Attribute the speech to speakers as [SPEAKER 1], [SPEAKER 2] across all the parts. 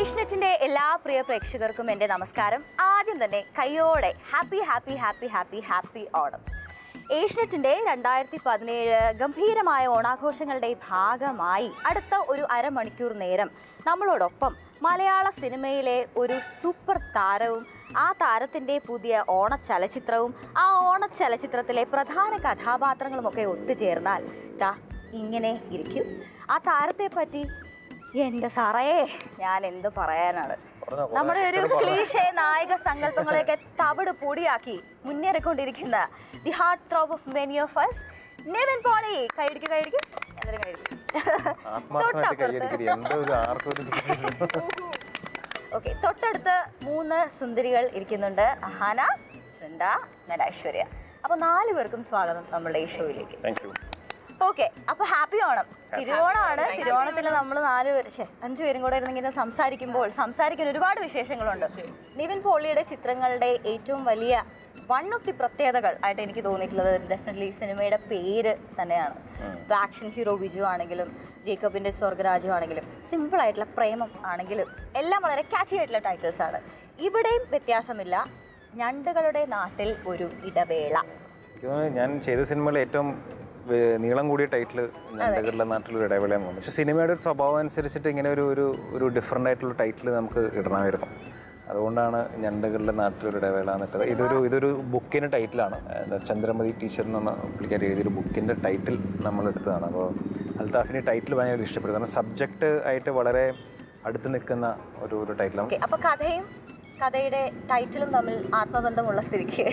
[SPEAKER 1] ഏഷ്യനെറ്റിന്റെ എല്ലാ പ്രിയ പ്രേക്ഷകർക്കും എൻ്റെ നമസ്കാരം ആദ്യം തന്നെ കയ്യോടെ happy happy happy happy happy Onam ഏഷ്യനെറ്റിന്റെ രണ്ടായിരത്തി പതിനേഴ് ഗംഭീരമായ ഓണാഘോഷങ്ങളുടെ ഭാഗമായി അടുത്ത ഒരു അരമണിക്കൂർ നേരം നമ്മളോടൊപ്പം മലയാള സിനിമയിലെ ഒരു സൂപ്പർ താരവും ആ താരത്തിൻ്റെ പുതിയ ഓണ ചലച്ചിത്രവും ആ ഓണ ചലച്ചിത്രത്തിലെ പ്രധാന കഥാപാത്രങ്ങളുമൊക്കെ ഒത്തുചേർന്നാൽ ദാ ഇങ്ങനെ ഇരിക്കും ആ താരത്തെ പറ്റി എന്റെ സാറേ ഞാൻ എന്ത് പറയാനാണ് നമ്മുടെ ഒരു ക്ലീഷേ നായക സങ്കല്പങ്ങളെയൊക്കെ തവിട് പൊടിയാക്കി മുന്നേറിക്കൊണ്ടിരിക്കുന്ന the heart throb of many of us Nivin Pauly കൈയടിക്ക് കൈയടിക്ക് എല്ലാവരും കൈയടിക്കും
[SPEAKER 2] ആത്മാർത്ഥമായിട്ട് കൈയടിക്കരി എന്തോ ഒരു ആർക്കും ഒരു
[SPEAKER 1] ഓക്കെ തൊട്ടടുത്ത് മൂന്ന് സുന്ദരികൾ ഇരിക്കുന്നുണ്ട് അഹാന ശൃണ്ട ഞാൻ ഐശ്വര്യ അപ്പൊ നാല് പേർക്കും സ്വാഗതം നമ്മുടെ ഈ ഷോയിലേക്ക്
[SPEAKER 2] താങ്ക് യു
[SPEAKER 1] ഓക്കെ അപ്പൊ ഹാപ്പി ഓണം തിരുവോണമാണ് തിരുവോണത്തിൽ നമ്മൾ നാല് പേര് ശ്ശെ, അഞ്ചു പേരും കൂടെ ഇരുന്ന് ഇങ്ങനെ സംസാരിക്കുമ്പോൾ സംസാരിക്കാൻ ഒരുപാട് വിശേഷങ്ങളുണ്ട് നിവിൻ പോളിയുടെ ചിത്രങ്ങളുടെ ഏറ്റവും വലിയ വൺ ഓഫ് ദി പ്രത്യേകതകൾ ആയിട്ട് എനിക്ക് തോന്നിയിട്ടുള്ളത് ഡെഫിനറ്റ്ലി സിനിമയുടെ പേര് തന്നെയാണ് ഇപ്പൊ ആക്ഷൻ ഹീറോ ബിജു ആണെങ്കിലും ജേക്കബിന്റെ സ്വർഗരാജ്യം ആണെങ്കിലും സിമ്പിൾ ആയിട്ടുള്ള പ്രേമം ആണെങ്കിലും എല്ലാം വളരെ കാച്ചി ആയിട്ടുള്ള ടൈറ്റിൽസ് ആണ് ഇവിടെയും വ്യത്യാസമില്ല ഞണ്ടുകളുടെ നാട്ടിൽ ഒരു ഇടവേള
[SPEAKER 2] എനിക്ക് തോന്നുന്നു ഞാൻ ചെയ്ത സിനിമയിൽ ഏറ്റവും വേ- നീളം കൂടിയ ടൈറ്റിൽ ഞണ്ടുകളുടെ നാട്ടിലൊരു ഇടവേളയെന്ന് തോന്നുന്നു പക്ഷെ സിനിമയുടെ ഒരു സ്വഭാവം അനുസരിച്ചിട്ട് ഇങ്ങനെ ഒരു ഒരു ഒരു ഡിഫറെൻ്റ് ആയിട്ടുള്ള ടൈറ്റിൽ നമുക്ക് ഇടണമായിരുന്നു അതുകൊണ്ടാണ് ഞണ്ടുകളുടെ നാട്ടിലൊരു ഇടവേള എന്നിട്ടത് ഇതൊരു ഇതൊരു ബുക്കിൻ്റെ ടൈറ്റിലാണ് എന്താ ചന്ദ്രമതി ടീച്ചർ എന്ന് പറഞ്ഞ പുള്ളിക്കാരി എഴുതിയൊരു ബുക്കിൻ്റെ ടൈറ്റിൽ നമ്മൾ എടുത്തതാണ് അപ്പോൾ അൽത്താഫിന് ടൈറ്റിൽ ഭയങ്കര ഇഷ്ടപ്പെട്ടു കാരണം സബ്ജക്റ്റ് ആയിട്ട് വളരെ അടുത്ത് നിൽക്കുന്ന ഒരു ഒരു ടൈറ്റിലാണ്
[SPEAKER 1] ഓക്കെ അപ്പൊ കഥയും കഥയുടെ ടൈറ്റിലും തമ്മിൽ ആത്മബന്ധമുള്ള സ്ഥിതിക്ക്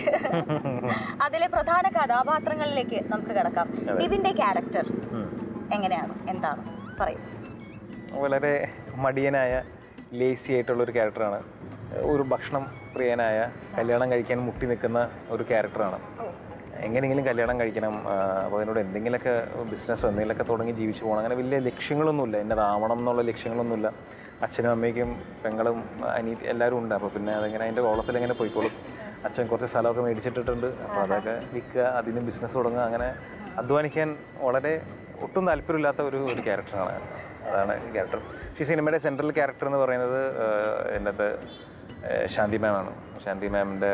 [SPEAKER 1] അതിലെ പ്രധാന കഥാപാത്രങ്ങളിലേക്ക് നമുക്ക് കിടക്കാം നിവിന്റെ ക്യാരക്ടർ എങ്ങനെയാണ് എന്താണ് പറയും
[SPEAKER 2] വളരെ മടിയനായ ലേസി ആയിട്ടുള്ള ഒരു ക്യാരക്ടറാണ് ഒരു ഭക്ഷണം പ്രിയനായ കല്യാണം കഴിക്കാൻ മുട്ടി നിൽക്കുന്ന ഒരു ക്യാരക്ടറാണ് എങ്ങനെയെങ്കിലും കല്യാണം കഴിക്കണം അപ്പോൾ അതിനോട് എന്തെങ്കിലുമൊക്കെ ബിസിനസ്സോ എന്തെങ്കിലുമൊക്കെ തുടങ്ങി ജീവിച്ചു പോകണം അങ്ങനെ വലിയ ലക്ഷ്യങ്ങളൊന്നുമില്ല എന്നതാവണം എന്നുള്ള ലക്ഷ്യങ്ങളൊന്നുമില്ല അച്ഛനും അമ്മയ്ക്കും പെങ്ങളും അനി എല്ലാവരും ഉണ്ട് അപ്പോൾ പിന്നെ അതിങ്ങനെ അതിൻ്റെ ഓളത്തിൽ ഇങ്ങനെ പോയിക്കോളും അച്ഛൻ കുറച്ച് സ്ഥലമൊക്കെ മേടിച്ചിട്ടിട്ടുണ്ട് അപ്പോൾ അതൊക്കെ വിൽക്കുക അതിന് ബിസിനസ് തുടങ്ങുക അങ്ങനെ അധ്വാനിക്കാൻ വളരെ ഒട്ടും താല്പര്യമില്ലാത്ത ഒരു ഒരു ക്യാരക്ടറാണ് അതാണ് ക്യാരക്ടർ ഈ സിനിമയുടെ സെൻട്രൽ ക്യാരക്ടർ എന്ന് പറയുന്നത് എൻ്റെ ശാന്തി മാമാണ് ശാന്തി മാമിൻ്റെ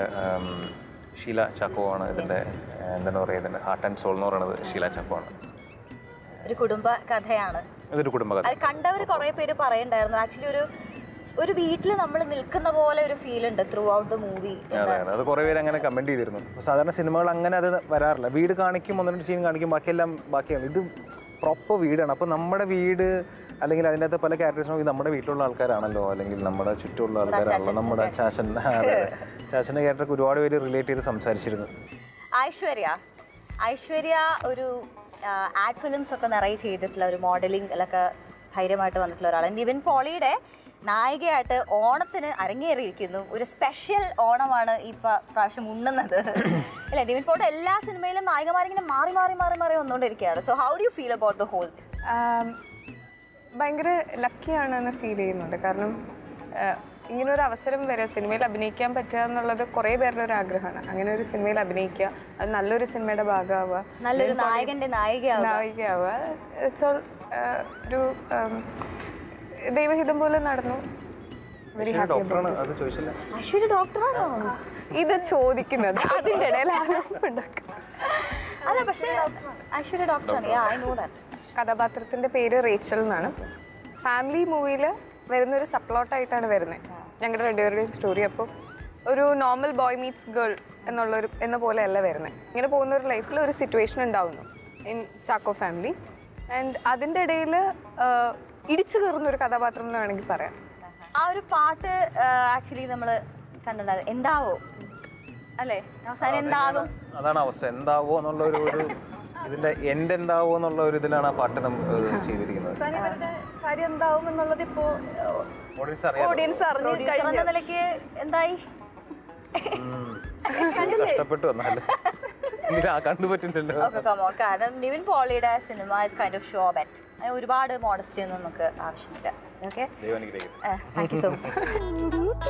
[SPEAKER 2] ഷീല ചാക്കോ ആണ് ഇതിൻ്റെ എന്താണ് പറയുക ഇതിൻ്റെ ഹാർട്ട് ആൻഡ് സോൾ എന്ന് പറയുന്നത് ഷീല ചാക്കോ ആണ്
[SPEAKER 1] ഒരു കുടുംബ കഥയാണ്
[SPEAKER 2] ഇതൊരു കുടുംബകഥ
[SPEAKER 1] അത് കണ്ടവർ കുറെ പേര് പറയണ്ടായിരുന്നു ആക്ച്വലി ഒരു ഒരു വീട്ടിൽ നമ്മൾ നിൽക്കുന്ന പോലെ ഒരു ഫീൽ ഉണ്ട് ത്രൂ ഔട്ട് ദ മൂവി
[SPEAKER 2] അതെ അതെ അത് കുറേ പേര് അങ്ങനെ കമൻറ്റ് ചെയ്തിരുന്നു അപ്പോൾ സാധാരണ സിനിമകൾ അങ്ങനെ അത് വരാറില്ല വീട് കാണിക്കും ഒന്ന് രണ്ട് സീൻ കാണിക്കും ബാക്കിയെല്ലാം ബാക്കിയാണ് ഇത് പ്രോപ്പർ വീടാണ് അപ്പോൾ നമ്മുടെ വീട് അല്ലെങ്കിൽ അതിൻ്റെ അകത്ത് പല ക്യാരക്ടേഴ്സും ഇത് നമ്മുടെ വീട്ടിലുള്ള ആൾക്കാരാണല്ലോ അല്ലെങ്കിൽ നമ്മുടെ ചുറ്റുമുള്ള ആൾക്കാരാണല്ലോ നമ്മുടെ ചാച്ചൻ അതെ അതെ ചാച്ചൻ്റെ ക്യാരക്ടർക്ക് ഒരുപാട് പേര് റിലേറ്റ് ചെയ്ത് സംസാരിച്ചിരുന്നു
[SPEAKER 1] ഐശ്വര്യ ഐശ്വര്യ ഒരു ആഡ് ഫിലിംസ് ഒക്കെ നിറയെ ചെയ്തിട്ടുള്ള ഒരു മോഡലിംഗിലൊക്കെ ധൈര്യമായിട്ട് വന്നിട്ടുള്ള ഒരാളാണ് നിവിൻ പോളിയുടെ നായികയായിട്ട് ഓണത്തിന് അരങ്ങേറിയിരിക്കുന്നു ഒരു സ്പെഷ്യൽ ഓണമാണ് ഈ പ്ര- പ്രാവശ്യം ഉണ്ണുന്നത് അല്ലെ നിവിൻ പോളിയുടെ എല്ലാ സിനിമയിലും നായികമാരിങ്ങനെ മാറി മാറി മാറി മാറി വന്നുകൊണ്ടിരിക്കുകയാണ് so how do you feel about the whole
[SPEAKER 3] um, ഭയങ്കര ലക്കിയാണെന്ന് ഫീൽ ചെയ്യുന്നുണ്ട് കാരണം ആഹ്, ഇങ്ങനെ ഒരു അവസരം വരെ സിനിമയിൽ അഭിനയിക്കാൻ പറ്റുക എന്നുള്ളത് കുറേ പേരുടെ ഒരു ആഗ്രഹമാണ് അങ്ങനെ ഒരു സിനിമയിൽ അഭിനയിക്കുക അത് നല്ലൊരു സിനിമയുടെ ഭാഗമാവുക
[SPEAKER 1] നല്ലൊരു നായകന്റെ നായികയാവും
[SPEAKER 3] നായികയാവുക ഇറ്റ്സ് ഓൾ ഒരു ആം, ദൈവഹിതം പോലെ നടന്നു വെരി ഹാപ്പി
[SPEAKER 2] ഡോക്ടറാണ് അത് ചോദിച്ചില്ല
[SPEAKER 1] ഐശ്വര്യ ഡോക്ടറാണോ
[SPEAKER 3] ഇത് ചോദിക്കുന്നത് അതിൻ്റെ ഇടയിലാണ് ഉണ്ടാക്കുക
[SPEAKER 1] അല്ല പക്ഷേ ഐശ്വര്യ ഡോക്ടറാണ് ഐ നോ ദാറ്റ്
[SPEAKER 3] കഥാപാത്രത്തിന്റെ പേര് റേച്ചൽ എന്നാണ് ഫാമിലി മൂവിയിൽ വരുന്ന ഒരു സപ്ലോട്ടായിട്ടാണ് വരുന്നത് ഞങ്ങളുടെ രണ്ടുപേരുടെയും സ്റ്റോറി അപ്പോൾ ഒരു നോർമൽ ബോയ് മീറ്റ്സ് ഗേൾ എന്നുള്ളൊരു എന്ന പോലെയല്ല വരുന്നത് ഇങ്ങനെ പോകുന്ന ഒരു ലൈഫിൽ ഒരു സിറ്റുവേഷൻ ഉണ്ടാവുന്നു ഇൻ ചാക്കോ ഫാമിലി ആൻഡ് അതിൻ്റെ ഇടയിൽ ഇടിച്ചു കയറുന്ന ഒരു കഥാപാത്രം എന്ന് വേണമെങ്കിൽ പറയാം
[SPEAKER 1] ആ ഒരു പാട്ട് ആക്ച്വലി നമ്മൾ കണ്ടിട്ടുണ്ടായിരുന്നു എന്താവോ അല്ലേ അവസാനം എന്താകും
[SPEAKER 2] അതാണ് അവസ്ഥ എന്താവോ എന്നുള്ള ഒരു ഒരു ഇതിൻ്റെ എൻഡ് എന്താവോ എന്നുള്ള ഒരു ഇതിലാണ് ആ പാട്ട് നമ്മൾ ചെയ്തിരിക്കുന്നത്
[SPEAKER 4] കാര്യം എന്താവും എന്നുള്ളത് ഇപ്പോ
[SPEAKER 2] ഓഡിയൻസ് അറിയാം
[SPEAKER 4] ഓഡിയൻസ് അറിഞ്ഞു
[SPEAKER 1] പ്രൊഡ്യൂസർ എന്ന നിലയ്ക്ക് എന്തായി
[SPEAKER 2] കഷ്ടപ്പെട്ടു വന്നാല് ഇല്ല കണ്ടു പറ്റില്ലല്ലോ
[SPEAKER 1] ഓക്കെ കമോൺ കാരണം നിവിൻ പോളിയുടെ cinema is kind of show bet ഒരുപാട് മോഡസ്റ്റി ഒന്നും നമുക്ക് ആവശ്യമില്ല ഓക്കെ
[SPEAKER 2] ദൈവം അനുഗ്രഹിക്കട്ടെ
[SPEAKER 1] താങ്ക് യു സോ മച്ച്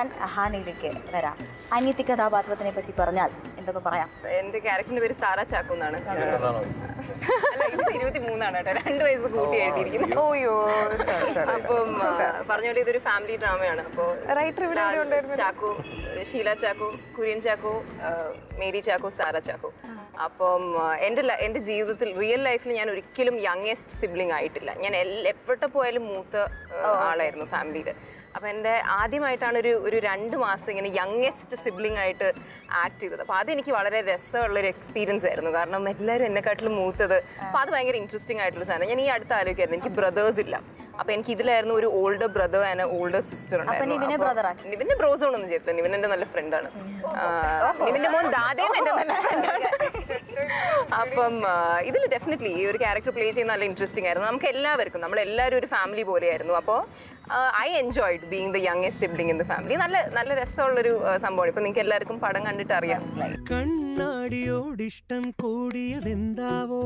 [SPEAKER 1] ഞാൻ അഹാനയിലേക്ക് വരാം അനിയത്തി കഥാപാത്രത്തിനെ പറ്റി പറഞ്ഞാൽ എന്തൊക്കെ പറയാം
[SPEAKER 3] എന്റെ ക്യാരക്ടറിന്റെ പേര് സാറ ചാക്കു എന്നാണ് അല്ല ഇത് ഇരുപത്തി മൂന്നാണ് കേട്ടോ രണ്ട് വയസ്സ് കൂട്ടി എഴുതിയിരിക്കുന്നത്
[SPEAKER 4] ഓയോ
[SPEAKER 3] അപ്പം ആ, പറഞ്ഞ പോലെ ഇതൊരു ഫാമിലി ഡ്രാമയാണ് അപ്പോൾ
[SPEAKER 4] Writer ഇവിടെ എവിടെയോ ഉണ്ടായിരുന്നു.
[SPEAKER 3] ചാക്കു ഷീല ചാക്കു കുര്യൻ ചാക്കു ആ, മേരി ചാക്കു സാറ ചാക്കു അപ്പം ആ, എൻ്റെ ല- എൻ്റെ ജീവിതത്തിൽ റിയൽ ലൈഫിൽ ഞാൻ ഒരിക്കലും യങ്ങസ്റ്റ് സിബ്ലിംഗ് ആയിട്ടില്ല ഞാൻ എല്ല- എപ്പോഴത്തെ പോയാലും മൂത്ത ആ, ആളായിരുന്നു ഫാമിലിയിൽ അപ്പം എൻ്റെ ആദ്യമായിട്ടാണ് ഒരു ഒരു രണ്ട് മാസം ഇങ്ങനെ യങ്ങസ്റ്റ് സിബ്ലിംഗ് ആയിട്ട് ആക്ട് ചെയ്തത് അപ്പോൾ അതെനിക്ക് വളരെ രസമുള്ളൊരു എക്സ്പീരിയൻസ് ആയിരുന്നു കാരണം എല്ലാവരും എന്നെക്കാട്ടിലും മൂത്തത് അപ്പോൾ അത് ഭയങ്കര ഇൻട്രസ്റ്റിംഗ് ആയിട്ടുള്ള സാധനം ഞാൻ ഈ അടുത്ത് ആലോചിക്കായിരുന്നു എനിക്ക് ബ്രദേഴ്സ് ഇല്ല അപ്പൊ എനിക്ക് ഇതിലായിരുന്നു ഒരു older brother and older sister
[SPEAKER 1] നിവിനെ brother ആക്കി?
[SPEAKER 3] നിവിന്റെ ബ്രോസ് ഒന്നും ചെയ്തില്ല നിവിൻ എന്റെ നല്ല ഫ്രണ്ടാണ് നിവിന്റെ മോൻ ദാദയും എന്റെ നല്ല ഫ്രണ്ടാണ് അപ്പം ഇതിൽ ഡെഫിനറ്റ്ലി ഈ ഒരു ക്യാരക്ടർ പ്ലേ ചെയ്യുന്ന നല്ല ഇൻട്രസ്റ്റിംഗ് ആയിരുന്നു നമുക്ക് എല്ലാവർക്കും നമ്മൾ എല്ലാവരും ഒരു ഫാമിലി പോലെയായിരുന്നു അപ്പോൾ I enjoyed being the youngest sibling in the family നല്ല നല്ല രസമുള്ളൊരു ആ, സംഭവമാണ് ഇപ്പൊ നിങ്ങൾക്ക് എല്ലാവർക്കും പടം കണ്ടിട്ട് അറിയാം
[SPEAKER 5] കണ്ണാടിയോടിഷ്ടം കൂടിയതെന്താവോ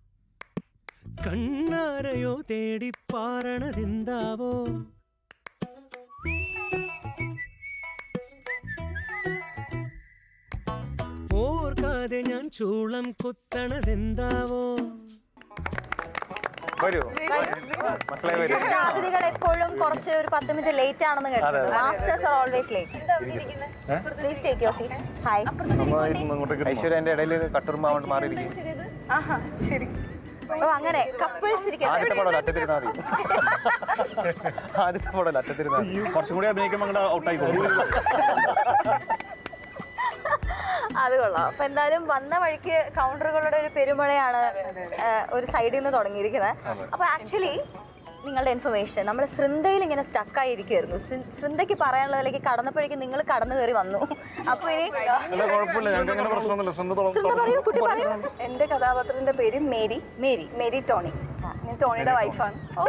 [SPEAKER 5] കണ്ണാരയോ തേടി പാറണതെന്താവോ ഓർക്കാതെ ഞാൻ ചൂളം കുത്തണതെന്താവോ
[SPEAKER 2] വരൂ മക്കളെ വരൂ
[SPEAKER 1] വിശിഷ്ട അതിഥികൾ എപ്പോഴും കുറച്ച് ഒരു പത്ത് മിനിറ്റ് ലേറ്റ് ആണെന്ന് കേട്ടിട്ടുണ്ട് masters are always late please take your seat hi
[SPEAKER 2] ഐശ്വര്യന്റെ ഇടയിൽ കട്ടുറുമ്പാവണ്ട് മാറിയിരിക്കും
[SPEAKER 3] ആഹാ ശരി
[SPEAKER 1] ഓ അങ്ങനെ കപ്പിൾസ് ഇരിക്കട്ടെ
[SPEAKER 2] ആദ്യത്തെ പടമല്ല അറ്റത്തിരുന്നാൽ മതി ആദ്യത്തെ പടമല്ല അറ്റത്തിരുന്നാൽ മതി
[SPEAKER 6] കുറച്ചും കൂടി അഭിനയിക്കുമ്പോൾ അങ്ങോട്ട് ഔട്ടായിക്കോളും
[SPEAKER 1] അത് കൊള്ളാം അപ്പൊ എന്തായാലും വന്ന വഴിക്ക് കൗണ്ടറുകളുടെ ഒരു പെരുമഴയാണ് ആ, ഒരു സൈഡിൽ നിന്ന് തുടങ്ങിയിരിക്കുന്നത് അപ്പൊ ആക്ച്വലി നിങ്ങളുടെ ഇൻഫർമേഷൻ നമ്മൾ ശൃംദയിൽ ഇങ്ങനെ സ്റ്റക്കായി ഇരിക്കുമായിരുന്നു ശൃംദയ്ക്ക് പറയാനുള്ളതിലേക്ക് കടന്നപ്പോഴേക്കും നിങ്ങൾ കടന്നു കയറി വന്നു അപ്പൊ ഇനി
[SPEAKER 6] അല്ല കുഴപ്പമില്ല ഞങ്ങൾക്ക് അങ്ങനെ പ്രശ്നമൊന്നുമില്ല സ്വന്തം
[SPEAKER 1] ശൃംദ പറയൂ കുട്ടി പറയൂ
[SPEAKER 4] എന്റെ കഥാപാത്രത്തിന്റെ പേര് മേരി
[SPEAKER 1] മേരി
[SPEAKER 4] മേരി ടോണി ഞാൻ ടോണിയുടെ വൈഫാണ്
[SPEAKER 1] ഓ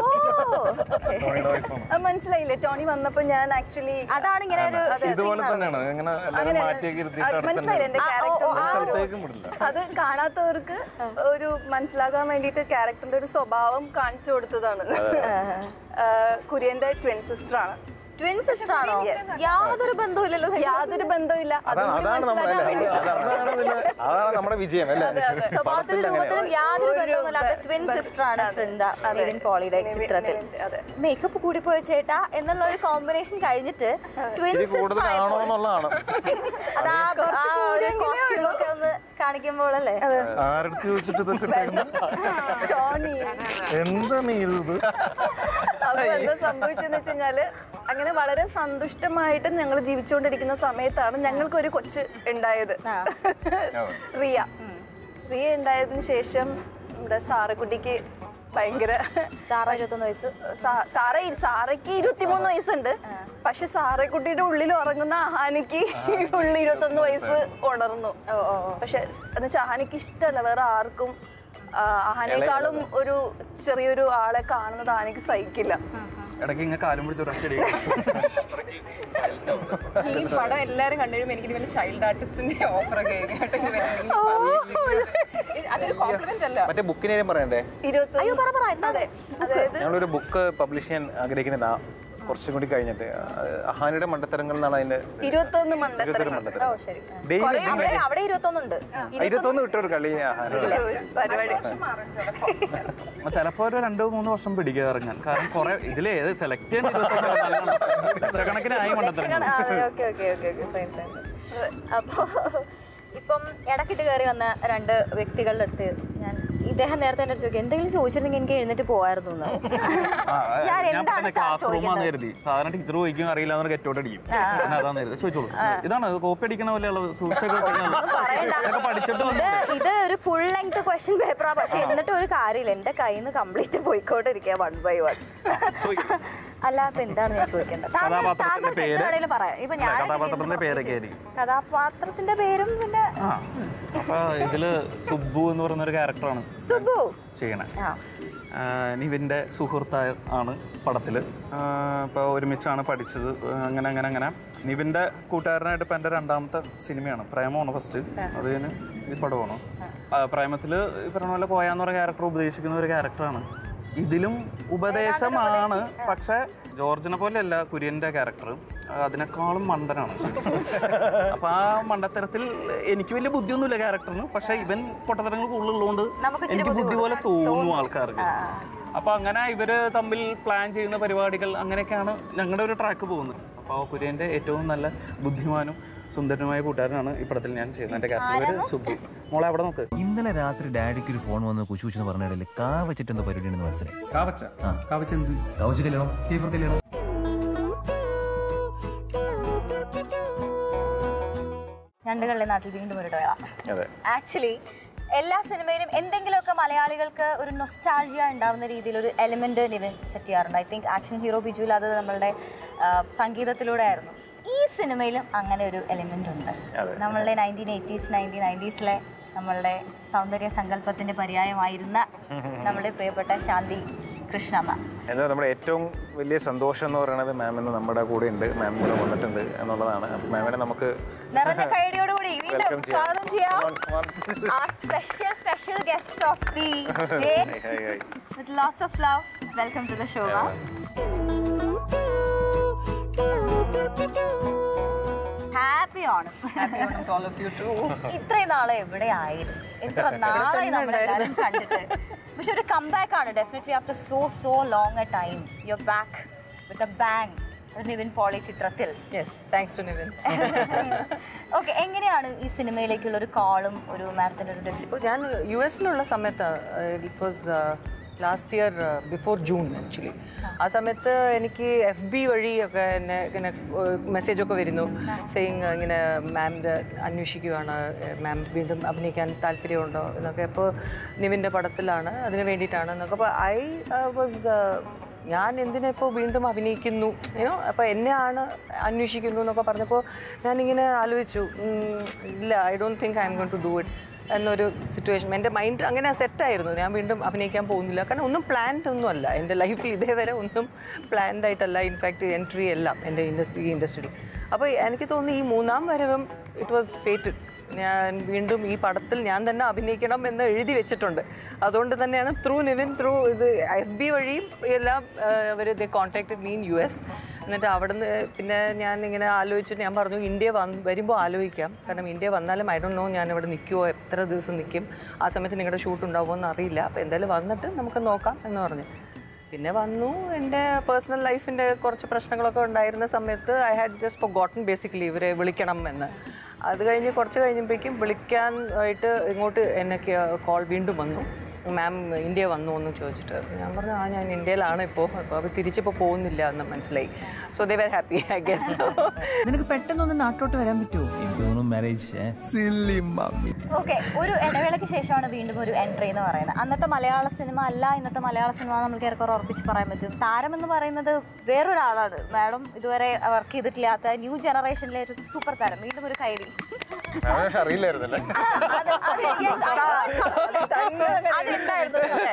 [SPEAKER 4] അത് മനസ്സിലായില്ലേ ടോണി വന്നപ്പോ ഞാൻ ആക്ച്വലി
[SPEAKER 1] അതാണ് ഇങ്ങനെ ഒരു
[SPEAKER 6] ഇതുപോലെ തന്നെയാണ് ഇങ്ങനെ എല്ലാവരും മാറ്റിയൊക്കെ ഇരുത്തിയിട്ട് അടുത്ത്
[SPEAKER 4] മനസ്സിലായില്ലേ എന്റെ
[SPEAKER 1] ആ, ഓ, ഓ,
[SPEAKER 4] ക്യാരക്ടർ
[SPEAKER 1] ആ ഒരു-
[SPEAKER 6] സ്ഥലത്തേക്കും വിടില്ല
[SPEAKER 4] അത് കാണാത്തവർക്ക് ഒരു മനസ്സിലാകാൻ വേണ്ടിയിട്ട് ക്യാരക്ടറിന്റെ ഒരു സ്വഭാവം കാണിച്ചു കൊടുത്തതാണ് ആഹ് കുര്യന്റെ ട്വിൻ സിസ്റ്റർ ആണ്
[SPEAKER 1] ട്വിൻ സിസ്റ്റർ ആണോ യാതൊരു ബന്ധവുമില്ലല്ലോ
[SPEAKER 4] യാതൊരു ബന്ധമില്ല
[SPEAKER 2] അതാണ് അതാണ് നമ്മുടെ അല്ലേ അതാണ് അതാണ് നമ്മുടെ വിജയം അല്ലേ
[SPEAKER 1] സ്വഭാവത്തിലും രൂപത്തിലും യാതൊരു ബന്ധവുമില്ലാത്ത ട്വിൻ സിസ്റ്റർ ആണ് ശൃംദ നിവിൻ പോളിയുടെ ചിത്രത്തിൽ
[SPEAKER 4] അതെ.
[SPEAKER 1] മേക്കപ്പ് കൂടി പോയ ചേട്ടാ എന്നുള്ള ഒരു കോമ്പിനേഷൻ കഴിഞ്ഞിട്ട് ട്വിൻ
[SPEAKER 2] ഇച്ചിരി
[SPEAKER 1] സിസ്റ്റർ
[SPEAKER 2] കൂടുതലാണോ എന്നുള്ളതാണ്
[SPEAKER 1] അതാ ആ ഒരു കോസ്റ്റ്യൂമൊക്കെ ഒന്ന് കാണിക്കുമ്പോൾ അല്ലേ
[SPEAKER 6] ആരെടുത്ത് ചോദിച്ചിട്ട് ഇതൊക്കെ ഇട്ടേക്കുന്നെ?
[SPEAKER 4] ടോണി
[SPEAKER 6] എന്താണ് ഈ ഇത്
[SPEAKER 4] അപ്പൊ എന്താ സംഭവിച്ചെന്ന് വെച്ച് കഴിഞ്ഞാല് അങ്ങനെ വളരെ സന്തുഷ്ടമായിട്ട് ഞങ്ങൾ ജീവിച്ചുകൊണ്ടിരിക്കുന്ന സമയത്താണ് ഞങ്ങൾക്കൊരു കൊച്ച് ഉണ്ടായത് റിയ റിയ ഉണ്ടായതിനു ശേഷം നമ്മുടെ സാറക്കുട്ടിക്ക് ഭയങ്കര
[SPEAKER 1] സാറ ഇരുപത്തൊന്ന് വയസ്സ്
[SPEAKER 4] സാ- സാറ സാറയ്ക്ക് ഇരുപത്തിമൂന്ന് വയസ്സുണ്ട് പക്ഷെ സാറക്കുട്ടിയുടെ ഉള്ളിൽ ഉറങ്ങുന്ന അഹാനിക്ക് ഉള്ളിൽ ഇരുപത്തൊന്ന് വയസ്സ് ഉണർന്നു പക്ഷെ എന്നുവെച്ചാൽ അഹാനിക്ക് ഇഷ്ടമല്ല വേറെ ആർക്കും ആ, അഹാനേക്കാളും ഒരു ചെറിയൊരു ആളെ കാണുന്നത് ആനയ്ക്ക് സഹിക്കില്ല
[SPEAKER 6] ഇടയ്ക്ക് ഇങ്ങനെ കാലം പിടിച്ച് ഒരൊറ്റ
[SPEAKER 3] ഈ പടം എല്ലാവരും കണ്ടുകഴിയുമ്പോൾ എനിക്ക് ഇതുപോലെ ചൈൽഡ് ആർട്ടിസ്റ്റിന്റെ ഓഫർ ഒക്കെ അതൊരു കോംപ്ലിമെന്റ് അല്ല
[SPEAKER 2] മറ്റേ ബുക്കിനെ പറയണ്ടേ
[SPEAKER 4] ഇരുപത്തി
[SPEAKER 1] അയ്യോ പറ പറ എന്താ
[SPEAKER 4] അതെ അതായത്
[SPEAKER 2] ഞങ്ങളൊരു ബുക്ക് പബ്ലിഷ് ചെയ്യാൻ ആഗ്രഹിക്കുന്നുണ്ട് ആ കുറച്ചും കൂടി കഴിഞ്ഞിട്ട് അഹാനിയുടെ മണ്ടത്തരങ്ങൾ എന്നാണ് അതിന്റെ
[SPEAKER 4] ഇരുപത്തൊന്ന്
[SPEAKER 2] ഇരുപത്തൊരു
[SPEAKER 4] മണ്ടത്തരങ്ങൾ
[SPEAKER 2] മണ്ടത്തരം
[SPEAKER 1] ഓ ശരി
[SPEAKER 2] ഡെയിലി
[SPEAKER 1] അവിടെ അവിടെ ഇരുപത്തൊന്നുണ്ട്
[SPEAKER 2] ഇരുപത്തൊന്ന് വിട്ടൊരു കളി അഹാനയുടെ
[SPEAKER 4] പരിപാടി
[SPEAKER 6] ചിലപ്പോ ഒരു രണ്ടോ മൂന്നോ വർഷം പിടിക്കുക ഇറങ്ങാൻ കാരണം കുറെ ഇതിൽ ഏത് സെലക്ട് ചെയ്യാൻ ഇരുപത്തൊന്ന് ലക്ഷക്കണക്കിനായി മണ്ടത്തരങ്ങൾ
[SPEAKER 1] okay okay okay okay fine fine അപ്പോൾ ഇപ്പം ഇടക്കിട്ട് കയറി വന്ന രണ്ട് വ്യക്തികളുടെ അടുത്ത് ഞാൻ ഇദ്ദേഹം നേരത്തെ എൻ്റെ അടുത്ത് ചോദിക്കും എന്തെങ്കിലും ചോദിച്ചിരുന്നെങ്കിൽ എനിക്ക് എഴുന്നേറ്റ് പോകായിരുന്നു എന്ന്
[SPEAKER 6] ആ,
[SPEAKER 1] ഞാൻ
[SPEAKER 6] ഞാൻ
[SPEAKER 1] എന്താണ്
[SPEAKER 6] പറഞ്ഞ
[SPEAKER 1] സാർ
[SPEAKER 6] ക്ലാസ് റൂമാന്ന്
[SPEAKER 1] ചോദിക്കേണ്ടത്?
[SPEAKER 6] കരുതി സാധാരണ ടീച്ചർ ചോദിക്കും അറിയില്ല എന്ന് ഗെറ്റോട്ട് അടിക്കും ഞാൻ അതാന്ന് കരുതി ചോദിച്ചോളൂ ഇതാണ് കോപ്പി അടിക്കണ പോലെയുള്ള സൂക്ഷിച്ചൊക്കെ
[SPEAKER 1] പറയണ്ട
[SPEAKER 6] ഇതൊക്കെ പഠിച്ചിട്ട്
[SPEAKER 1] ഇത് ഇത് ഒരു ഫുൾ ലെങ്ത് ക്വസ്റ്റ്യൻ പേപ്പറാ പക്ഷെ എന്നിട്ട് ഒരു കാര്യമില്ല എന്റെ കയ്യിൽ നിന്ന് കംപ്ലീറ്റ് പോയിക്കോട്ടിരിക്കുക വൺ ബൈ വൺ
[SPEAKER 6] ചോദിക്കും.
[SPEAKER 1] അല്ല അപ്പൊ എന്താണ് ഞാൻ ചോദിക്കേണ്ടത് താങ്കൾ-
[SPEAKER 6] കഥാപാത്രത്തിന്റെ
[SPEAKER 1] താങ്കൾക്ക്
[SPEAKER 6] പേര്?
[SPEAKER 1] എന്ത് വേണേലും പറയാം ഇപ്പൊ
[SPEAKER 6] അല്ല,
[SPEAKER 1] ഞാൻ
[SPEAKER 6] കഥാപാത്രത്തിന്റെ പേരൊക്കെ ആയിരിക്കും.
[SPEAKER 1] കഥാപാത്രത്തിന്റെ പേരും പിന്നെ
[SPEAKER 6] ആ അപ്പൊ ഇതില് സുബ്ബു എന്ന് പറയുന്ന ഒരു ക്യാരക്ടറാണ്
[SPEAKER 1] സുബു
[SPEAKER 6] ചെയ്യണേ
[SPEAKER 1] ആ
[SPEAKER 6] ആ, നിവിൻ്റെ സുഹൃത്തായ ആണ് പടത്തിൽ ഇപ്പോൾ ഒരുമിച്ചാണ് പഠിച്ചത് ആ, അങ്ങനെ അങ്ങനെ അങ്ങനെ നിവിൻ്റെ കൂട്ടുകാരനായിട്ട് ഇപ്പം എൻ്റെ രണ്ടാമത്തെ സിനിമയാണ് പ്രേമമാണ് ഫസ്റ്റ് അത് കഴിഞ്ഞ് ഈ പടമാണ് പ്രേമത്തിൽ ഈ പറഞ്ഞ പോലെ കോയാന്ന് പറഞ്ഞ ക്യാരക്ടർ ഉപദേശിക്കുന്ന ഒരു ക്യാരക്ടറാണ് ഇതിലും ഉപദേശമാണ് പക്ഷേ ജോർജിനെ പോലെയല്ല കുര്യൻ്റെ ക്യാരക്ടർ അതിനേക്കാളും മണ്ടനാണ് ശരിക്കും. അപ്പൊ ആ മണ്ടത്തരത്തിൽ എനിക്ക് വലിയ ബുദ്ധിയൊന്നുമില്ല ക്യാരക്ടറിന് പക്ഷെ ഇവൻ പൊട്ടത്തരങ്ങൾ കൂടുതലുള്ളതുകൊണ്ട്
[SPEAKER 1] നമുക്ക് ഇച്ചിരി
[SPEAKER 6] എനിക്ക് ബുദ്ധി പോലെ തോന്നും ആൾക്കാർക്ക് അപ്പൊ അങ്ങനെ ഇവര് തമ്മിൽ പ്ലാൻ ചെയ്യുന്ന പരിപാടികൾ അങ്ങനെയൊക്കെയാണ് ഞങ്ങളുടെ ഒരു ട്രാക്ക് പോകുന്നത് അപ്പോൾ കുര്യന്റെ ഏറ്റവും നല്ല ബുദ്ധിമാനും സുന്ദരനുമായ കൂട്ടുകാരനാണ് ഈ പടത്തിൽ ഞാൻ ചെയ്യുന്നത് എൻ്റെ ക്യാരക്ടർ പേര് സുബു മോളെ അവിടെ നോക്ക്
[SPEAKER 7] ഇന്നലെ രാത്രി ഡാഡിക്ക് ഒരു ഫോൺ വന്ന് കുശു കുശെന്ന് പറഞ്ഞിടയിൽ കാ വെച്ചിട്ട് എന്തോ പരിപാടി ഉണ്ടെന്ന് മനസ്സിലായി
[SPEAKER 6] കാവച്ച കാവച്ച എന്ത്
[SPEAKER 7] കവച്ച് കല്യാണം കീഫർ കല്യാണം
[SPEAKER 1] ഞണ്ടുകളുടെ നാട്ടിൽ വീണ്ടും ഒരു ഡോയ
[SPEAKER 2] അതെ
[SPEAKER 1] ആക്ച്വലി എല്ലാ സിനിമയിലും എന്തെങ്കിലുമൊക്കെ മലയാളികൾക്ക് ഒരു നൊസ്റ്റാൾജിയ ഉണ്ടാവുന്ന രീതിയിൽ ഒരു എലിമെന്റ് നിവിൻ സെറ്റ് ചെയ്യാറുണ്ട് ഐ തിങ്ക് ആക്ഷൻ ഹീറോ ബിജുവിൽ അത് നമ്മളുടെ ആ, സംഗീതത്തിലൂടെ ആയിരുന്നു ഈ സിനിമയിലും അങ്ങനെ ഒരു എലിമെന്റ് ഉണ്ട്
[SPEAKER 2] അതെ.
[SPEAKER 1] നമ്മളുടെ നയൻറ്റീൻ എയ്റ്റീസ് നയൻറ്റീൻ നയൻറ്റീസിലെ നമ്മളുടെ സൗന്ദര്യ സങ്കല്പത്തിന്റെ പര്യായമായിരുന്ന നമ്മുടെ പ്രിയപ്പെട്ട ശാന്തി കൃഷ്ണമ്മ
[SPEAKER 2] എന്താ നമ്മുടെ ഏറ്റവും വലിയ സന്തോഷം എന്ന് പറയുന്നത് മാം ഇന്ന് നമ്മുടെ കൂടെ ഉണ്ട് മാം ഇവിടെ വന്നിട്ടുണ്ട് എന്നുള്ളതാണ് അപ്പോൾ മാമിനെ നമുക്ക്
[SPEAKER 1] നിറഞ്ഞ കൈയടിയോടുകൂടി വീണ്ടും
[SPEAKER 2] Welcome ചെയ്യാം.
[SPEAKER 1] സ്വാഗതം ചെയ്യാം
[SPEAKER 2] Come on, come on.
[SPEAKER 1] our special special guest of the day
[SPEAKER 2] Hi, hi, hi.
[SPEAKER 1] with lots of love. Welcome to the show. ma. Happy Onam ഇത്രയും നാളെ എവിടെ ആയിരുന്നു എത്ര നാളായി നമ്മളെല്ലാവരും കണ്ടിട്ട് പക്ഷെ ഒരു കംബാക്ക് ആണ് definitely after so so long a time you back with a bang Nivin Pauly ചിത്രത്തിൽ
[SPEAKER 8] yes thanks to Nivin
[SPEAKER 1] okay എങ്ങനെയാണ് ഈ സിനിമയിലേക്കുള്ള ഒരു കോളും ഒരു മാഡത്തിന്റെ ഒരു ഡെസിഷൻ
[SPEAKER 8] ഇപ്പോൾ ഞാൻ യു എസിലുള്ള സമയത്ത് it was last year before June actually ആ സമയത്ത് എനിക്ക് എഫ് ബി വഴിയൊക്കെ എന്നെ ഇങ്ങനെ മെസ്സേജൊക്കെ വരുന്നു സെയിങ് ഇങ്ങനെ മാമിൻ്റെ അന്വേഷിക്കുകയാണ് മാം വീണ്ടും അഭിനയിക്കാൻ താല്പര്യമുണ്ടോ എന്നൊക്കെ അപ്പോൾ നിവിൻ്റെ പടത്തിലാണ് അതിന് വേണ്ടിയിട്ടാണ് എന്നൊക്കെ അപ്പോൾ ഐ വാസ് ഞാൻ എന്തിനാ ഇപ്പോൾ വീണ്ടും അഭിനയിക്കുന്നു യുനോ അപ്പോൾ എന്നെയാണ് അന്വേഷിക്കുന്നു എന്നൊക്കെ പറഞ്ഞപ്പോൾ ഞാനിങ്ങനെ ആലോചിച്ചു ഉം, ഇല്ല I don't think I'm gone to do it എന്നൊരു സിറ്റുവേഷൻ എൻ്റെ മൈൻഡ് അങ്ങനെ സെറ്റായിരുന്നു ഞാൻ വീണ്ടും അഭിനയിക്കാൻ പോകുന്നില്ല കാരണം ഒന്നും പ്ലാൻഡ് ഒന്നും അല്ല എൻ്റെ ലൈഫിൽ ഇതേവരെ ഒന്നും പ്ലാൻഡ് ആയിട്ടല്ല ഇൻഫാക്റ്റ് എൻട്രി എല്ലാം എൻ്റെ ഇൻഡസ്ട്രി ഈ ഇൻഡസ്ട്രി അപ്പോൾ എനിക്ക് തോന്നുന്നു ഈ മൂന്നാം വരവും ഇറ്റ് വാസ് ഫേറ്റഡ് ഞാൻ വീണ്ടും ഈ പടത്തിൽ ഞാൻ തന്നെ അഭിനയിക്കണം എന്ന് എഴുതി വെച്ചിട്ടുണ്ട് അതുകൊണ്ട് തന്നെയാണ് ത്രൂ നിവിൻ ത്രൂ ഇത് എഫ് ബി വഴിയും എല്ലാം അവർ ഇത് കോൺടാക്റ്റഡ് മീൻ യു എസ് എന്നിട്ട് അവിടുന്ന് പിന്നെ ഞാൻ ഇങ്ങനെ ആലോചിച്ചിട്ട് ഞാൻ പറഞ്ഞു ഇന്ത്യ വന്ന് വരുമ്പോൾ ആലോചിക്കാം കാരണം ഇന്ത്യ വന്നാലും ഐ ഡോണ്ട് നോ ഞാൻ ഇവിടെ നിൽക്കുമോ എത്ര ദിവസം നിൽക്കും ആ സമയത്ത് നിങ്ങളുടെ ഷൂട്ട് ഉണ്ടാവുമോ എന്ന് അറിയില്ല അപ്പോൾ എന്തായാലും വന്നിട്ട് നമുക്ക് നോക്കാം എന്ന് പറഞ്ഞു പിന്നെ വന്നു എൻ്റെ പേഴ്സണൽ ലൈഫിൻ്റെ കുറച്ച് പ്രശ്നങ്ങളൊക്കെ ഉണ്ടായിരുന്ന സമയത്ത് I had just forgotten basically ഇവരെ വിളിക്കണം എന്ന് അത് കഴിഞ്ഞ് കുറച്ച് കഴിഞ്ഞപ്പോഴേക്കും വിളിക്കാൻ ആയിട്ട് ഇങ്ങോട്ട് എന്നെ കോൾ വീണ്ടും വന്നു മാം ഇന്ത്യ വന്നു എന്ന് ചോദിച്ചിട്ട് അപ്പോൾ ഞാൻ പറഞ്ഞു ആ ഞാൻ ഇന്ത്യയിലാണ് ഇപ്പോൾ അപ്പോൾ അവർ തിരിച്ചിപ്പോൾ പോകുന്നില്ല എന്ന് മനസ്സിലായി so they were happy I guess
[SPEAKER 7] നിനക്ക് പെട്ടെന്നൊന്ന് നാട്ടിലോട്ട് വരാൻ പറ്റുമോ എനിക്ക് തോന്നുന്നു മാരേജ് സില്ലി മമ്മി
[SPEAKER 1] ഓക്കെ ഒരു ഇടവേളയ്ക്ക് ശേഷമാണ് വീണ്ടും ഒരു എൻട്രി എന്ന് പറയുന്നത് അന്നത്തെ മലയാള സിനിമ അല്ല ഇന്നത്തെ മലയാള സിനിമ നമുക്ക് ഏറെക്കുറെ ഉറപ്പിച്ച് പറയാൻ പറ്റും താരം എന്ന് പറയുന്നത് വേറൊരാളാണ് മാഡം ഇതുവരെ വർക്ക് ചെയ്തിട്ടില്ലാത്ത ന്യൂ ജനറേഷനിലെ ഒരു സൂപ്പർ താരം വീണ്ടും ഒരു കൈരി
[SPEAKER 2] മാമിനെ പക്ഷെ അറിയില്ലായിരുന്നല്ലേ
[SPEAKER 1] അത് അത് yes, I got something. അതെന്തായിരുന്നു അല്ലേ?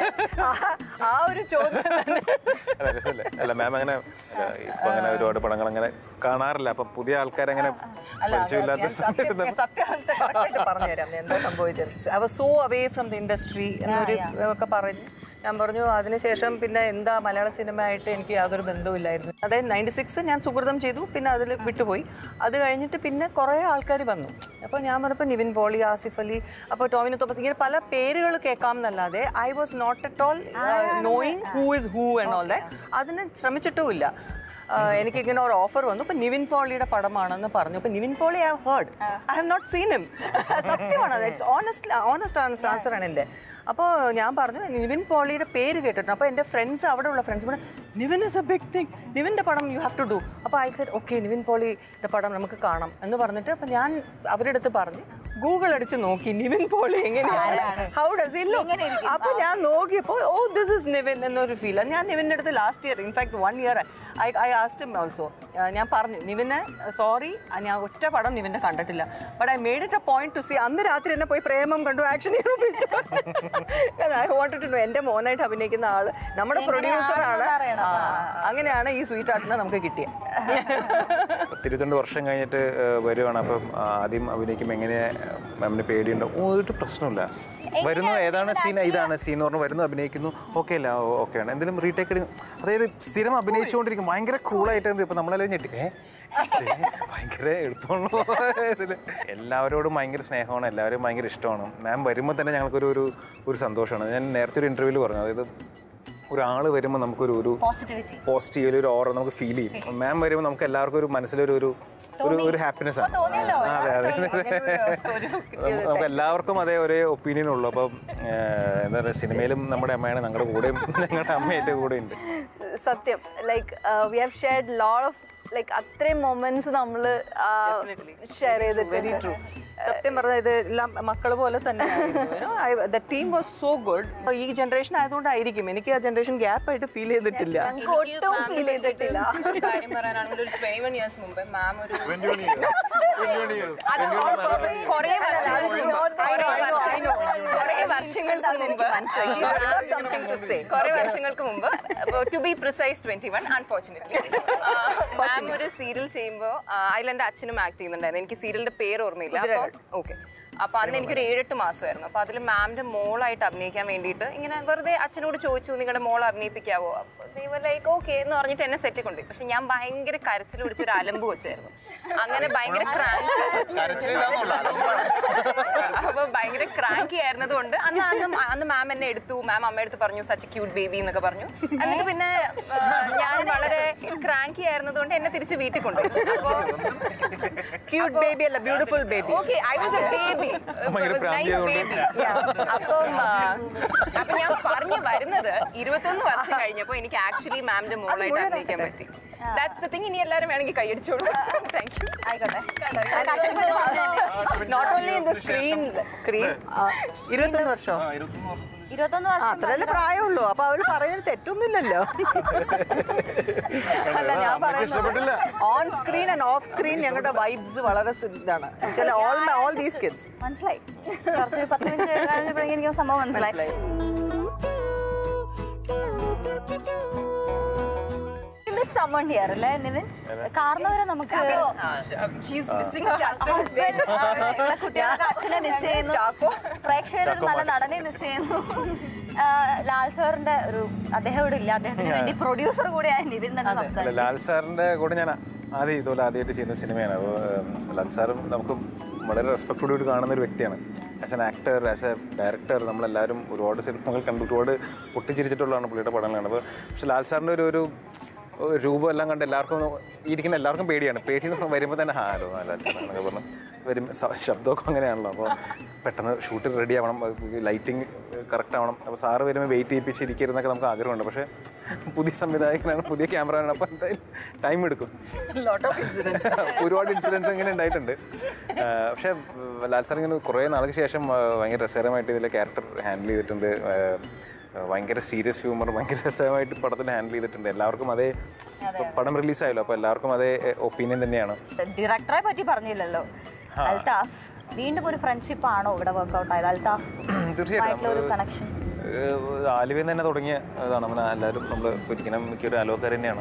[SPEAKER 8] ആ ഒരു ചോദ്യം തന്നെ
[SPEAKER 2] അല്ല രസമല്ലേ അല്ല മാം അങ്ങനെ അല്ല, ഇപ്പൊ അങ്ങനെ ഒരുപാട് പടങ്ങൾ അങ്ങനെ കാണാറില്ല അപ്പൊ പുതിയ ആൾക്കാരങ്ങനെ
[SPEAKER 8] അല്ല, അത്
[SPEAKER 2] പരിചയമില്ലാത്ത
[SPEAKER 8] ഞാൻ സത്യം- ഞാൻ സത്യാവസ്ഥ correct ആയിട്ട് പറഞ്ഞുതരാം ഞാൻ എന്താ സംഭവിച്ചത് I was so away from the industry എന്നൊരു ഒക്കെ പറഞ്ഞു ഞാൻ പറഞ്ഞു അതിനുശേഷം പിന്നെ എന്താ മലയാള സിനിമ ആയിട്ട് എനിക്ക് യാതൊരു ബന്ധവുമില്ലായിരുന്നു അതായത് നയൻറ്റി സിക്സ് ഞാൻ സുഹൃതം ചെയ്തു പിന്നെ അതിൽ വിട്ടുപോയി അത് കഴിഞ്ഞിട്ട് പിന്നെ കുറേ ആൾക്കാർ വന്നു അപ്പോൾ ഞാൻ പറഞ്ഞപ്പോൾ നിവിൻ പോളി ആസിഫ് അലി അപ്പോൾ ടോമിനോ തോമസ് ഇങ്ങനെ പല പേരുകൾ കേൾക്കാം എന്നല്ലാതെ I was not at all knowing who is who and all that അതിന് ശ്രമിച്ചിട്ടുമില്ല എനിക്ക് ഇങ്ങനെ ഒരു ഓഫർ വന്നു ഇപ്പൊ നിവിൻ പോളിയുടെ പടമാണെന്ന് പറഞ്ഞു അപ്പൊ Nivin Pauly I heard I have not seen him സത്യമാണ് ഇറ്റ്സ് ഓണസ്റ്റ് ഓണസ്റ്റ് ആൻസർ ആണ് എൻ്റെ അപ്പോൾ ഞാൻ പറഞ്ഞു നിവിൻ പോളിയുടെ പേര് കേട്ടിട്ടുണ്ട് അപ്പോൾ എൻ്റെ ഫ്രണ്ട്സ് അവിടെ ഉള്ള ഫ്രണ്ട്സ് കൂടെ Nivin is a big thing നിവിൻ്റെ പടം യു ഹാവ് ടു ഡു അപ്പോൾ ഐ സെഡ് ഓക്കെ നിവിൻ പോളിയുടെ പടം നമുക്ക് കാണാം എന്ന് പറഞ്ഞിട്ട് അപ്പോൾ ഞാൻ അവരുടെ അടുത്ത് പറഞ്ഞ് ഗൂഗിൾ അടിച്ച് നോക്കി നിവിൻ പോളി എങ്ങനെയാണ് ഹൗ ഡസ് ഇല്ലോ അപ്പൊ ഞാൻ നോക്കിയപ്പോൾ ഓ ദിസ് ഇസ് നിവിൻ എന്നൊരു ഫീൽ ഞാൻ നിവിൻ്റെ അടുത്ത് last year in fact one year I I asked also ഞാൻ പറഞ്ഞു നിവിന് സോറി ഞാൻ ഒറ്റ പടം നിവിൻ്റെ കണ്ടിട്ടില്ല but I made it a point to see അന്ന് രാത്രി എന്നെ പോയി പ്രേമം കണ്ടു action I wanted to know എൻ്റെ മോനായിട്ട് അഭിനയിക്കുന്ന ആള് നമ്മുടെ പ്രൊഡ്യൂസറാണ് അങ്ങനെയാണ് ഈ സ്വീറ്റ് ആർട്ടിനെ നമുക്ക് കിട്ടിയത്
[SPEAKER 2] ഇരുപത്തിരണ്ട് വർഷം കഴിഞ്ഞിട്ട് ഏഹ്, വരുവാണ് അപ്പം ആദ്യം അഭിനയിക്കുമ്പോൾ എങ്ങനെ മാമിന് പേടിയുണ്ടോ ഒരു പ്രശ്നമില്ല വരുന്നു ഏതാണ് സീൻ ഇതാണ് സീൻ എന്ന് പറഞ്ഞു വരുന്നു അഭിനയിക്കുന്നു ഓക്കെ അല്ല ഓക്കെ ആണ് എന്തെങ്കിലും റീടേക്ക് എടുക്കും അതായത് സ്ഥിരം അഭിനയിച്ചുകൊണ്ടിരിക്കും ഭയങ്കര കൂളായിട്ടാണ് ഇപ്പം നമ്മളെല്ലാം ഞെട്ടി ഏ ഭയങ്കര എളുപ്പമുള്ള ഇതില് എല്ലാവരോടും ഭയങ്കര സ്നേഹമാണ് എല്ലാവരും ഭയങ്കര ഇഷ്ടമാണ് മാം വരുമ്പോൾ തന്നെ ഞങ്ങൾക്കൊരു ഒരു ഒരു സന്തോഷമാണ് ഞാൻ നേരത്തെ ഒരു ഇൻ്റർവ്യൂവിൽ പറഞ്ഞു അതായത് ഒരാൾ വരുമ്പോൾ നമുക്കൊരു ഒരു
[SPEAKER 1] പോസിറ്റിവിറ്റി
[SPEAKER 2] പോസിറ്റീവ് ഒരു ഓറ നമുക്ക് ഫീൽ ചെയ്യും മാം വരുമ്പോൾ നമുക്ക് എല്ലാവർക്കും ഒരു മനസ്സിലൊരു ഒരു ഒരു ഒരു ഹാപ്പിനെസ് ആണ്
[SPEAKER 1] തോന്നിയല്ലോ.
[SPEAKER 2] ആ, അതെ അതെ നമുക്ക് നമുക്ക് എല്ലാവർക്കും അതേ ഒരേ ഒപ്പീനിയൻ ഉള്ളൂ അപ്പം ഏഹ്, എന്താ പറയുക സിനിമയിലും നമ്മുടെ അമ്മയാണ് ഞങ്ങളുടെ കൂടെയും ഞങ്ങളുടെ അമ്മയുടെ കൂടെ ഉണ്ട്
[SPEAKER 4] സത്യം like we have shared lot of like അത്രയും മൊമെന്റ്സ് നമ്മൾ ഷെയർ ചെയ്തിട്ടുണ്ട്
[SPEAKER 8] സത്യം പറഞ്ഞാൽ ഇത് എല്ലാം മക്കൾ പോലെ തന്നെ the team was so good ഈ ജനറേഷൻ ആയതുകൊണ്ടായിരിക്കും എനിക്ക് ആ ജനറേഷൻ ഗ്യാപ്പ് ആയിട്ട് ഫീൽ ചെയ്തിട്ടില്ല
[SPEAKER 4] ഞങ്ങൾക്ക് ഒട്ടും ഫീൽ ചെയ്തിട്ടില്ല
[SPEAKER 9] ഒരു കാര്യം പറയാനാണെങ്കിൽ ഒരു ട്വന്റി വൺ ഇയേഴ്സ് മുമ്പ് മാം ഒരു
[SPEAKER 4] കുറേ വർഷങ്ങൾക്ക് മുമ്പ്
[SPEAKER 9] കുറെ വർഷങ്ങൾക്ക് മുമ്പ് to be precise twenty one unfortunately ma'am ഒരു സീരിയൽ ചെയ്യുമ്പോൾ അതിൽ എൻ്റെ അച്ഛനും ആക്ട് ചെയ്യുന്നുണ്ടായിരുന്നു എനിക്ക് സീരിയലിന്റെ പേര് ഓർമ്മയില്ല അപ്പോൾ ഓക്കെ അപ്പൊ അന്ന് എനിക്കൊരു ഏഴെട്ട് മാസമായിരുന്നു അപ്പൊ അതിൽ മാമിന്റെ മോളായിട്ട് അഭിനയിക്കാൻ വേണ്ടിയിട്ട് ഇങ്ങനെ വെറുതെ അച്ഛനോട് ചോദിച്ചു നിങ്ങളുടെ മോൾ അഭിനയിപ്പിക്കാവോ അപ്പൊ ലൈക്ക് ഓക്കെ എന്ന് പറഞ്ഞിട്ട് എന്നെ സെറ്റ് കൊണ്ടുപോയി പക്ഷെ ഞാൻ ഭയങ്കര കരച്ചിൽ പിടിച്ചൊരു അലമ്പ് വെച്ചായിരുന്നു അങ്ങനെ ഭയങ്കര ക്രാങ്ക് അപ്പൊ ഭയങ്കര ക്രാങ്കി ആയിരുന്നത് കൊണ്ട് അന്ന് അന്ന് അന്ന് മാം എന്നെ എടുത്തു മാം അമ്മ എടുത്ത് പറഞ്ഞു സച്ച് ക്യൂട്ട് ബേബി എന്നൊക്കെ പറഞ്ഞു എന്നിട്ട് പിന്നെ ആ, ഞാൻ വളരെ ക്രാങ്കി ആയിരുന്നത് കൊണ്ട് എന്നെ തിരിച്ച് വീട്ടിൽ കൊണ്ടുപോയി അപ്പൊ
[SPEAKER 8] ക്യൂട്ട് ബേബി അല്ല beautiful baby
[SPEAKER 9] okay I was a baby
[SPEAKER 2] ഭയങ്കര പ്രാന്തിയായതുകൊണ്ട്.
[SPEAKER 9] അപ്പം ആ, അപ്പൊ ഞാൻ പറഞ്ഞു വരുന്നത് ഇരുപത്തൊന്ന് വർഷം കഴിഞ്ഞപ്പോ എനിക്ക് ആക്ച്വലി മാമിന്റെ മോളായിട്ട് അഭിനയിക്കാൻ പറ്റി ദാറ്റ്സ് ദ തിങ് ഇനി എല്ലാവരും വേണമെങ്കിൽ കൈയടിച്ചോളൂ താങ്ക് യു
[SPEAKER 1] ആയിക്കോട്ടെ
[SPEAKER 8] not only in the screen screen ഇരുപത്തൊന്ന് വർഷം
[SPEAKER 1] ഇരുപത്തൊന്ന്
[SPEAKER 8] ആ
[SPEAKER 1] വർഷം
[SPEAKER 8] അത്രയല്ലേ പ്രായമുള്ളൂ അപ്പൊ അവള് പറയുന്നത് തെറ്റൊന്നുമില്ലല്ലോ അല്ല ഞാൻ പറയുന്നത് on screen and off screen ഞങ്ങളുടെ വൈബ്സ് വളരെ സ് ഇതാണ് ചില ഓൾ ഓൾ ദീസ് കിഡ്സ്
[SPEAKER 1] മനസ്സിലായി കുറച്ച് പത്ത് മിനിറ്റ് കഴിഞ്ഞപ്പോഴേക്കും എനിക്ക് സംഭവം മനസ്സിലായി സമ്മൺ ഹിയർ അല്ലേ നിവിൻ കാരണവരെ നമുക്ക്
[SPEAKER 9] ഷീസ് മിസ്സിംഗ്
[SPEAKER 1] ഹസ്ബൻഡ് ഇവിടെ കുട്ടികൾക്ക് അച്ഛനെ മിസ് ചെയ്യുന്നു പ്രേക്ഷകർക്ക് നല്ല നടനെ മിസ് ചെയ്യുന്നു ആ, ലാൽ സാറിന്റെ ഒരു അദ്ദേഹം ഇവിടെ ഇല്ല അദ്ദേഹത്തിന് വേണ്ടി പ്രൊഡ്യൂസർ കൂടെയായ നിവിൻ തന്നെ
[SPEAKER 2] അല്ല
[SPEAKER 1] സംസാരിക്കും
[SPEAKER 2] ലാൽ സാറിൻ്റെ കൂടെ ഞാൻ ആദ്യം ഇതുപോലെ ആദ്യമായിട്ട് ചെയ്യുന്ന സിനിമയാണ് അപ്പോൾ ലാൽ സാറും നമുക്ക് വളരെ റെസ്പെക്റ്റോടുകൂടി കാണുന്ന ഒരു വ്യക്തിയാണ് as an actor as a director നമ്മളെല്ലാവരും ഒരുപാട് സിനിമകൾ കണ്ടു ഒരുപാട് പൊട്ടിച്ചിരിച്ചിട്ടുള്ളതാണ് പുള്ളിയുടെ പടങ്ങൾ കാണുന്നത് അപ്പോൾ പക്ഷെ ലാൽ സാറിൻ്റെ ഒരു ഒരു ഒരു രൂപം എല്ലാം കണ്ട് എല്ലാവർക്കും ഒന്ന് ഈ ഇരിക്കുന്ന എല്ലാവർക്കും പേടിയാണ് പേടി എന്ന് വരുമ്പോൾ തന്നെ ഹാലോ ലാൽ സാർ എന്നൊക്കെ പറഞ്ഞു വരും സ- ശബ്ദമൊക്കെ അങ്ങനെയാണല്ലോ അപ്പോൾ പെട്ടെന്ന് ഷൂട്ട് റെഡി ആവണം ലൈറ്റിംഗ് കറക്റ്റ് ആവണം അപ്പോൾ സാറ് വരുമ്പോൾ വെയിറ്റ് ചെയ്യിപ്പിച്ചിരിക്കരുന്നൊക്കെ നമുക്ക് ആഗ്രഹമുണ്ട് പക്ഷേ പുതിയ സംവിധായകനാണ് പുതിയ ക്യാമറയാണ് അപ്പോൾ എന്തായാലും ടൈം എടുക്കും ഒരുപാട് ഇൻസിഡൻസ് അങ്ങനെ ഉണ്ടായിട്ടുണ്ട് ആ, പക്ഷേ ഉം, ലാൽ സാർ ഇങ്ങനെ കുറേ നാൾക്ക് ശേഷം ആ, ഭയങ്കര രസകരമായിട്ട് ഇതിലെ ക്യാരക്ടർ ഹാൻഡിൽ ചെയ്തിട്ടുണ്ട് ആ, ഭയങ്കര സീരിയസ് ഹ്യൂമർ ഭയങ്കര രസമായിട്ട് പടത്തിൽ ഹാൻഡിൽ ചെയ്തിട്ടുണ്ട് എല്ലാവർക്കും അതേ പടം റിലീസായല്ലോ അപ്പോൾ എല്ലാവർക്കും അതേ ഒപ്പീനിയൻ തന്നെയാണ്
[SPEAKER 1] ഡയറക്ടറെ പറ്റി പറഞ്ഞില്ലല്ലോ അൽതാഫ് വീണ്ടും ഒരു ഫ്രണ്ട്ഷിപ്പ് ആണോ ഇവിടെ വർക്ക്ഔട്ട് ആയത് അൽതാഫ്
[SPEAKER 2] തീർച്ചയായിട്ടും
[SPEAKER 1] ആയിട്ടുള്ള ഒരു
[SPEAKER 2] നമ്മള്
[SPEAKER 1] കണക്ഷൻ
[SPEAKER 2] ഏഹ് ആലുവയിൽ നിന്ന് തന്നെ തുടങ്ങിയ ഇതാണ് നമ്മൾ എല്ലാവരും നമ്മൾ ഒരിക്കലും മിക്കൊരു അലോക്കാർ തന്നെയാണ്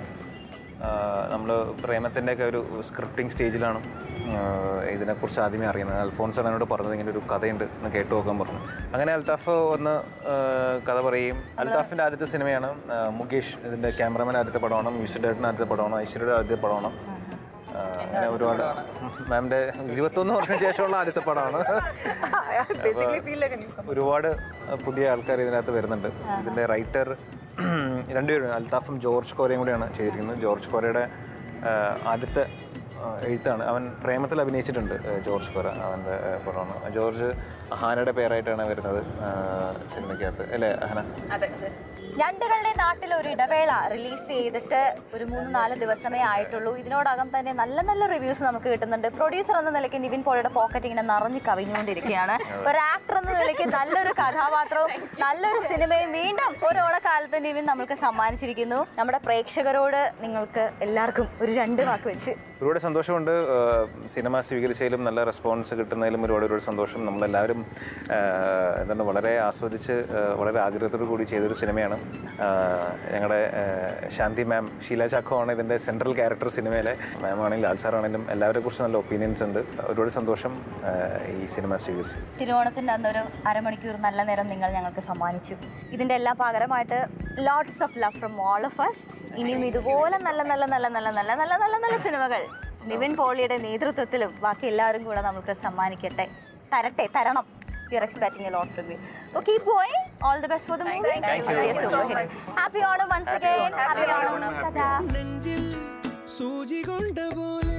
[SPEAKER 2] നമ്മൾ പ്രേമത്തിൻ്റെയൊക്കെ ഒരു സ്ക്രിപ്റ്റിംഗ് സ്റ്റേജിലാണ് ആഹ് ഇതിനെക്കുറിച്ച് ആദ്യമേ അറിയുന്നത് അൽഫോൺസാണ് എന്നോട് പറഞ്ഞത് ഇങ്ങനെ ഒരു കഥയുണ്ട് എന്ന് കേട്ടു നോക്കാൻ പറഞ്ഞു അങ്ങനെ അൽത്താഫ് ഒന്ന് ആഹ് കഥ പറയും അൽത്താഫിൻ്റെ ആദ്യത്തെ സിനിമയാണ് ആഹ് മുകേഷ് ഇതിൻ്റെ ക്യാമറമാൻ ആദ്യത്തെ പടമാണ് മ്യൂസിക് ഡയറക്ടറിൻ്റെ ആദ്യത്തെ പടമാണ് ഐശ്വര്യയുടെ ആദ്യത്തെ പടമാണ് ആഹ് അങ്ങനെ ഒരുപാട് മാമിൻ്റെ ഇരുപത്തൊന്ന് വർഷം ശേഷമുള്ള ആദ്യത്തെ പടമാണ്
[SPEAKER 8] ബേസിക്കലി ഫീൽ
[SPEAKER 2] ഒരുപാട് പുതിയ ആൾക്കാർ ഇതിനകത്ത് വരുന്നുണ്ട് ഇതിൻ്റെ റൈറ്റർ രണ്ടുപേരും അൽത്താഫും ജോർജ് കോരയും കൂടിയാണ് ചെയ്തിരിക്കുന്നത് ജോർജ് കോരയുടെ ആ, ആദ്യത്തെ ആ, എഴുത്താണ് അവൻ പ്രേമത്തിൽ അഭിനയിച്ചിട്ടുണ്ട് ആ, ജോർജ് കോര അവൻ്റെ ആ, പടമാണ് ജോർജ് അഹാനയുടെ പേരായിട്ടാണ് വരുന്നത് ആ, സിനിമയ്ക്കകത്ത് അല്ലേ അഹന
[SPEAKER 9] അതെ
[SPEAKER 1] ഞണ്ടുകളുടെ നാട്ടിൽ ഒരു ഇടവേള റിലീസ് ചെയ്തിട്ട് ഒരു മൂന്ന് നാല് ദിവസമേ ആയിട്ടുള്ളൂ ഇതിനോടകം തന്നെ നല്ല നല്ല റിവ്യൂസ് നമുക്ക് കിട്ടുന്നുണ്ട് പ്രൊഡ്യൂസർ എന്ന നിലയ്ക്ക് നിവിൻ പോളിയുടെ പോക്കറ്റ് ഇങ്ങനെ നിറഞ്ഞു കവിഞ്ഞുകൊണ്ടിരിക്കുകയാണ് ഒരു ആക്ടർ എന്ന നിലയ്ക്ക് നല്ലൊരു കഥാപാത്രവും നല്ലൊരു സിനിമയും വീണ്ടും ഒരു ഓണക്കാലത്ത് നിവിൻ നമ്മൾക്ക് സമ്മാനിച്ചിരിക്കുന്നു നമ്മുടെ പ്രേക്ഷകരോട് നിങ്ങൾക്ക് എല്ലാവർക്കും ഒരു രണ്ട് വാക്ക് വെച്ച്
[SPEAKER 2] ഒരുപാട് സന്തോഷമുണ്ട് ആ, സിനിമ സ്വീകരിച്ചതിലും നല്ല റെസ്പോൺസ് കിട്ടുന്നതിലും ഒരുപാട് ഒരുപാട് സന്തോഷം നമ്മളെല്ലാവരും ആ, എന്താണ് വളരെ ആസ്വദിച്ച് ആ, വളരെ ആഗ്രഹത്തോടു കൂടി ചെയ്തൊരു സിനിമയാണ് ആ, ഞങ്ങളുടെ ആ, ശാന്തി മാം ഷീല ചാക്കോ ആണ് ഇതിൻ്റെ സെൻട്രൽ ക്യാരക്ടർ സിനിമയിലെ മാം ആണെങ്കിലും ലാൽ സാർ ആണെങ്കിലും എല്ലാവരെ കുറിച്ച് നല്ല ഒപ്പീനിയൻസ് ഉണ്ട് ഒരുപാട് സന്തോഷം ആ, ഈ സിനിമ സ്വീകരിച്ച്
[SPEAKER 1] തിരുവോണത്തിൻ്റെ അന്നൊരു അരമണിക്കൂർ നല്ല നേരം നിങ്ങൾ ഞങ്ങൾക്ക് സമ്മാനിച്ചു ഇതിൻ്റെ എല്ലാം പകരമായിട്ട് lots of love from all of us ഇനിയും ഇതുപോലെ നല്ല നല്ല നല്ല നല്ല നല്ല നല്ല നല്ല നല്ല സിനിമകൾ നിവിൻ പോളിയുടെ നേതൃത്വത്തിലും ബാക്കി എല്ലാവരും കൂടെ നമുക്ക് സമ്മാനിക്കട്ടെ തരട്ടെ തരണം you are expecting a lot review so keep going all the best for the movie happy Onam once again happy Onam tata
[SPEAKER 5] നെഞ്ചിൽ സൂചി കൊണ്ട പോലെ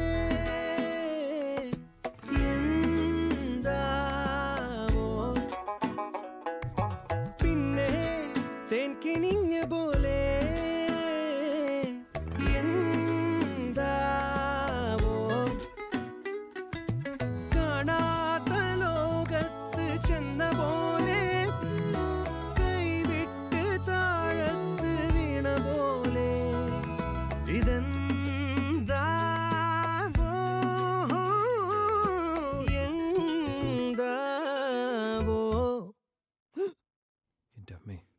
[SPEAKER 5] എന്താവോ പിന്നെ തേൻകിനിഞ്ഞ പോലെ എന്താവോ കാണാത്ത ലോകത്ത് ചെന്ന പോലെ കൈവിട്ട് താഴത്ത് വീണ പോലെ ഇതെന്താവോ എന്താവോ
[SPEAKER 10] എൻ്റെ അമ്മേ